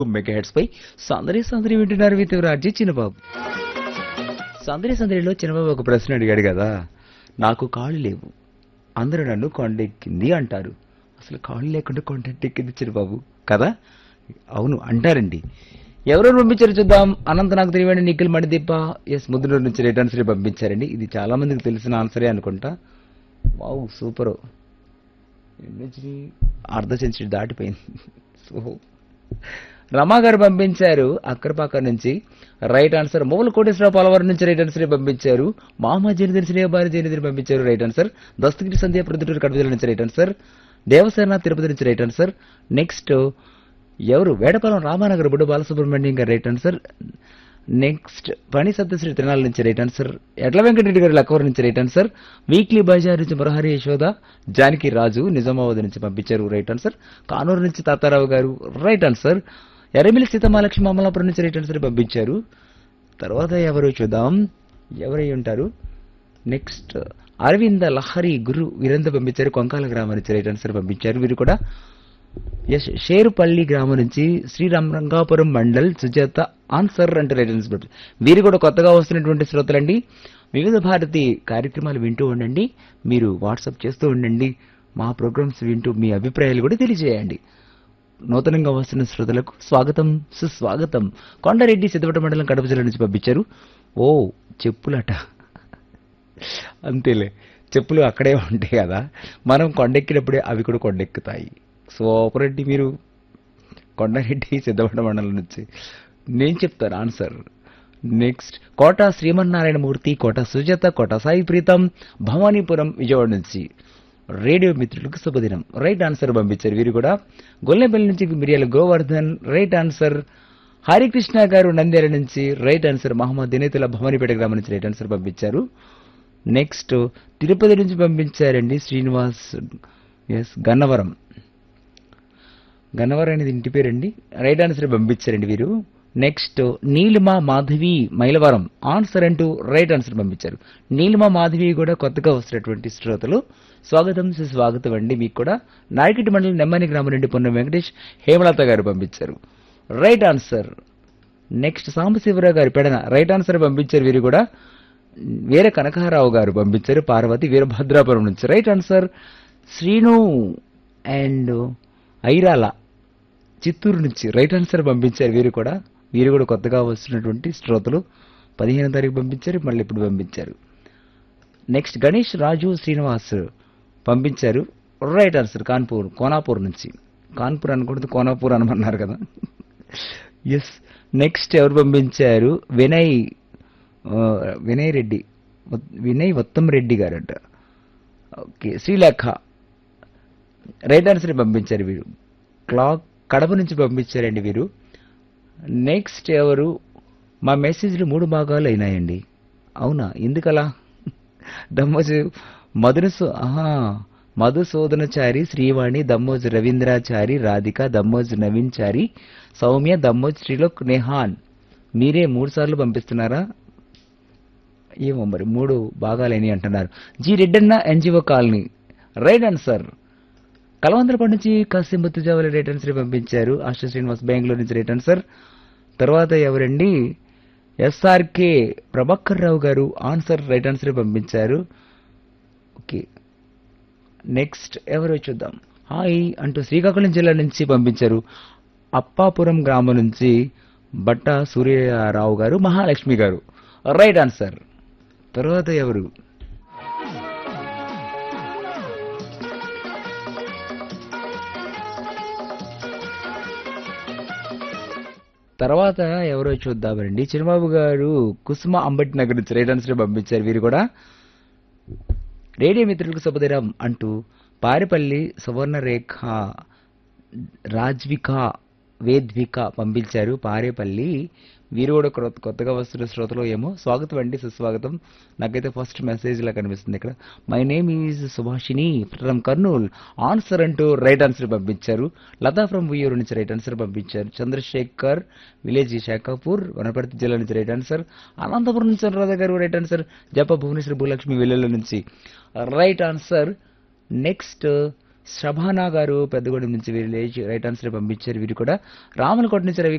Mega heads పై సందడి సందడి వింటున్నారు విత్ రాజీ చిన్నబాబు సందడి సందడిలో చిన్నబాబు ఒక ప్రశ్న అడిగాడు కదా నాకు కాళ్ళు లేవు అందరూ నన్ను కొండెక్కింది అంటారు అసలు కాళ్ళు లేకుండా కొండెక్కింది చిన్నబాబు కదా అవును అంటారండి ఎవరెవరు పంపించారు చూద్దాం అనంత నాకు తెలియని నిఖిల్ మణిదీప ఎస్ ముద్దునూరు నుంచి రిటర్న్స్ పంపించారండి ఇది చాలా మందికి తెలిసిన ఆన్సరే అనుకుంటా వావ్ సూపర్ ఎన్నొచ్చి అర్ధ సెంచరీ దాటిపోయింది సో రమా గారు పంపించారు అక్కరపాక నుంచి రైట్ ఆన్సర్ మూల కోటేశ్వరరావు పోలవరం నుంచి రైట్ ఆన్సర్ పంపించారు మామ జనిదిరి శ్రీయబారి జనిదిరి పంపించారు రైట్ ఆన్సర్ దస్తగిరి సంధ్య ప్రొద్దుటూరు కడప జిల్లా నుంచి రైట్ ఆన్సర్ దేవసేన తిరుపతి నుంచి రైట్ ఆన్సర్ నెక్స్ట్ ఎవరు వేడపాలెం రామానగర్ బుడ్డ బాలసుబ్రహ్మణ్యం గారు రైట్ ఆన్సర్ నెక్స్ట్ పని సత్యశ్రీ తిరణాల నుంచి రైట్ ఆన్సర్ ఎడ్ల వెంకటరెడ్డి గారు లక్కవరం నుంచి రైట్ ఆన్సర్ వీక్లీ బజార్ నుంచి మురహరి యశోద జానకి రాజు నిజామాబాద్ నుంచి పంపించారు రైట్ ఆన్సర్ కానూరు నుంచి తాతారావు గారు రైట్ ఆన్సర్ ఎర్రమిల్లి సీతమాలక్ష్మి అమలాపురం నుంచి రైట్ ఆన్సర్ పంపించారు తర్వాత ఎవరు చూద్దాం ఎవరై ఉంటారు నెక్స్ట్ అరవింద లహరి గురు వీరంతా పంపించారు కొంకాల గ్రామం నుంచి రైట్ ఆన్సర్ పంపించారు వీరు కూడా ఎస్ షేరుపల్లి గ్రామం నుంచి శ్రీరామ్ రంగాపురం మండల్ సుజాత ఆన్సర్ అంటే రైట్ ఆన్సర్ పంపించారు. వీరు కూడా కొత్తగా వస్తున్నటువంటి శ్రోతలండి వివిధ భారతి కార్యక్రమాలు వింటూ ఉండండి మీరు వాట్సాప్ చేస్తూ ఉండండి మా ప్రోగ్రామ్స్ వింటూ మీ అభిప్రాయాలు కూడా తెలియజేయండి నూతనంగా వస్తున్న శ్రోతలకు స్వాగతం సుస్వాగతం కొండారెడ్డి సిద్ధపట మండలం కడప జిల్లా నుంచి పంపించారు ఓ చెప్పులట అంతేలే చెప్పులు అక్కడే ఉంటాయి కదా మనం కొండెక్కినప్పుడే అవి కూడా కొండెక్కుతాయి సూపర్ రెడ్డి మీరు కొండారెడ్డి సిద్ధపట మండలం నుంచి నేను చెప్తాను ఆన్సర్ నెక్స్ట్ కోట శ్రీమన్నారాయణమూర్తి కోట సుజాత కోట సాయి ప్రీతం భవానీపురం విజయవాడ నుంచి రేడియో మిత్రులకు శుభదినం రైట్ ఆన్సర్ పంపించారు వీరు కూడా గొల్లెపల్లి నుంచి మిరియాల గోవర్ధన్ రైట్ ఆన్సర్ హరికృష్ణ గారు నంద్యాల నుంచి రైట్ ఆన్సర్ మహమ్మద్ దినేతుల భవానీపేట గ్రామం నుంచి రైట్ ఆన్సర్ పంపించారు నెక్స్ట్ తిరుపతి నుంచి పంపించారండి శ్రీనివాస్ ఎస్ గన్నవరం గన్నవరం అనేది ఇంటి పేరండి రైట్ ఆన్సర్ పంపించారండి వీరు నెక్స్ట్ నీలిమ మాధవి మైలవరం ఆన్సర్ అంటూ రైట్ ఆన్సర్ పంపించారు నీలిమ మాధవి కూడా కొత్తగా వస్తున్నటువంటి శ్రోతలు స్వాగతం సుస్వాగతం అండి మీకు కూడా నాయకటి మండలం నెమ్మని గ్రామం నుండి పొన్న వెంకటేష్ హేమలత గారు పంపించారు రైట్ ఆన్సర్ నెక్స్ట్ సాంబశివరావు గారి పెడన రైట్ ఆన్సర్ పంపించారు వీరు కూడా వీర కనకారావు గారు పంపించారు పార్వతి వీరభద్రాపురం నుంచి right answer Srinu and Irala Chittoor నుంచి రైట్ ఆన్సర్ పంపించారు వీరు కూడా వీరు కూడా కొత్తగా వస్తున్నటువంటి శ్రోతలు పదిహేను తారీఖు పంపించారు మళ్ళీ ఇప్పుడు పంపించారు నెక్స్ట్ గణేష్ రాజు శ్రీనివాస్ పంపించారు రైట్ ఆన్సర్ కాన్పూర్ కోనాపూర్ నుంచి కాన్పూర్ అనకూడదు కోనాపూర్ అనమన్నారు కదా ఎస్ నెక్స్ట్ ఎవరు పంపించారు వినయ్ ఆ, వినయ్ రెడ్డి వినయ్ ఉత్తమ్ రెడ్డి గారట ఓకే శ్రీలేఖ రైట్ ఆన్సర్ పంపించారు వీరు క్లాక్ కడప నుంచి పంపించారండి వీరు నెక్స్ట్ ఎవరు మా మెసేజ్లు మూడు భాగాలు అయినాయండి అవునా ఎందుకలా దమ్మోజు మధునసు ఆహా మధుసూదనచారి శ్రీవాణి దమ్మోజు రవీంద్రాచారి రాధిక దమ్మోజు నవీన్ చారి సౌమ్య దమ్మోజు శ్రీలోక్ నెహాన్ మీరే మూడు సార్లు పంపిస్తున్నారా ఏమో మరి మూడు భాగాలని అంటున్నారు G Reddanna NGO colony right answer Kalavandarapadu నుంచి కాసిం బుత్తుజావలి రైట్ ఆన్సర్ పంపించారు ఆశా శ్రీనివాస్ బెంగళూరు నుంచి రైట్ ఆన్సర్ తర్వాత ఎవరండి SRK Prabhakar Rao garu answer right answer పంపించారు ఓకే నెక్స్ట్ ఎవరో చూద్దాం హాయ్ అంటూ శ్రీకాకుళం జిల్లా నుంచి పంపించారు అప్పాపురం గ్రామం నుంచి బట్ట సూర్యరావు గారు మహాలక్ష్మి గారు రైట్ ఆన్సర్ తర్వాత ఎవరు తర్వాత ఎవరో చూద్దామండి చిరుబాబు గారు కుసుమ అంబటి నగర్ నుంచి రైట్ ఆన్సర్ పంపించారు వీరు కూడా రేడియో మిత్రులకు శుభదినం అంటూ పారిపల్లి సువర్ణరేఖ రాజ్విక వేద్విక పంపించారు పారేపల్లి వీరు కూడా క్రొత్త కొత్తగా వస్తున్న శ్రోతలో ఏమో స్వాగతం అండి సుస్వాగతం నాకైతే ఫస్ట్ మెసేజ్ లా కనిపిస్తుంది ఇక్కడ my name is Subhashini from Kurnool answer అంటూ రైట్ ఆన్సర్ పంపించారు లతా ఫ్రమ్ ఉయ్యూరు నుంచి రైట్ ఆన్సర్ పంపించారు చంద్రశేఖర్ విలేజ్ శాఖాపూర్ వనపర్తి జిల్లా నుంచి రైట్ ఆన్సర్ అనంతపురం నుంచి అనురాధ గారు రైట్ ఆన్సర్ జప భువనేశ్వరి భూలక్ష్మి వెల్లెల నుంచి రైట్ ఆన్సర్ నెక్స్ట్ శభానా గారు పెద్దగూడెం నుంచి వీరు లేచి రైట్ ఆన్సర్ పంపించారు వీరు కూడా రామలకోట నుంచి రవి